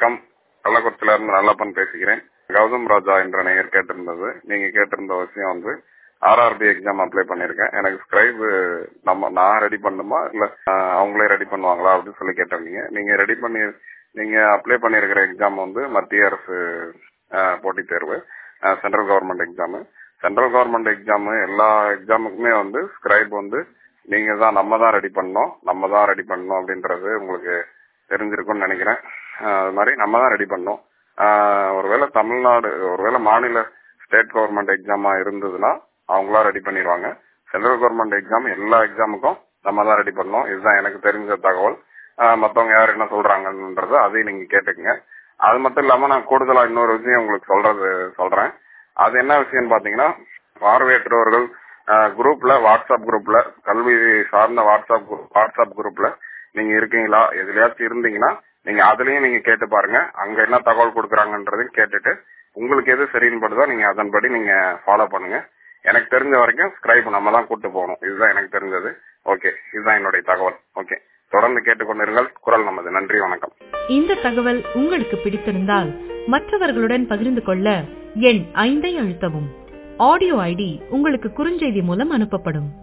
வணக்கம் கள்ளக்குறிச்சியில இருந்து நல்லப்பன் பேசுகிறேன் கௌதம் ராஜா என்ற நேயர் கேட்டிருந்தது நீங்க கேட்டிருந்த விஷயம் வந்து ஆர்ஆர்பி எக்ஸாம் அப்ளை பண்ணிருக்கேன் எனக்கு ஸ்கிரைப் நம்ம நான் ரெடி பண்ணுமா இல்ல ஆஹ், அவங்களே ரெடி பண்ணுவாங்களா அப்படின்னு சொல்லி கேட்டிருந்தீங்க நீங்க ரெடி பண்ணி நீங்க அப்ளை பண்ணிருக்கிற எக்ஸாம் வந்து மத்திய அரசு ஆஹ், போட்டித் தேர்வு central government exam central government exam எல்லா எக்ஸாமுக்குமே வந்து ஸ்கிரைப் வந்து நீங்க தான் நம்ம தான் ரெடி பண்ணோம் நம்ம தான் ரெடி பண்ணோம் அப்படின்றது உங்களுக்கு தெரிஞ்சிருக்கும்னு நினைக்கிறேன் ஆஹ், அது மாதிரி நம்ம தான் ரெடி பண்ணோம் ஆஹ், ஒருவேளை தமிழ்நாடு ஒருவேளை மாநில ஸ்டேட் கவர்மெண்ட் எக்ஸாமா இருந்ததுன்னா அவங்களா ரெடி பண்ணிடுவாங்க சென்ட்ரல் கவர்மெண்ட் எக்ஸாம் எல்லா எக்ஸாமுக்கும் நம்ம தான் ரெடி பண்ணோம் இதுதான் எனக்கு தெரிஞ்ச தகவல் ஆஹ், மத்தவங்க யார் என்ன சொல்றாங்கன்றது அதையும் நீங்க கேட்டுக்கங்க அது மட்டும் இல்லாம நான் கூடுதலா இன்னொரு விஷயம் உங்களுக்கு சொல்றது சொல்றேன் அது என்ன விஷயம்னு பாத்தீங்கன்னா பார்வையற்றவர்கள் குரூப்ல வாட்ஸ்அப் குரூப்ல கல்வி சார்ந்த வாட்ஸ்அப் group- வாட்ஸ்அப் குரூப்ல நீங்க இருக்கீங்களா எதுலயாச்சும் இருந்தீங்கன்னா நீங்க அதுலயும் நீங்க கேட்டு பாருங்க அங்க என்ன தகவல் கொடுக்குறாங்கன்றதையும் கேட்டுட்டு உங்களுக்கு எது சரின்னு படுதோ நீங்க அதன்படி நீங்க ஃபாலோ பண்ணுங்க எனக்கு தெரிஞ்ச வரைக்கும் ஸ்கிரைப் நம்ம தான் கூட்டு போகணும் இதுதான் எனக்கு தெரிஞ்சது ஓகே இதுதான் என்னுடைய தகவல் ஓகே தொடர்ந்து கேட்டுக்கொண்டிருங்கள் குரல் நமது நன்றி வணக்கம் இந்த தகவல் உங்களுக்கு பிடித்திருந்தால் மற்றவர்களுடன் பகிர்ந்து கொள்ள எண் ஐந்தை அழுத்தவும் ஆடியோ ஐடி உங்களுக்கு குறுஞ்செய்தி மூலம் அனுப்பப்படும்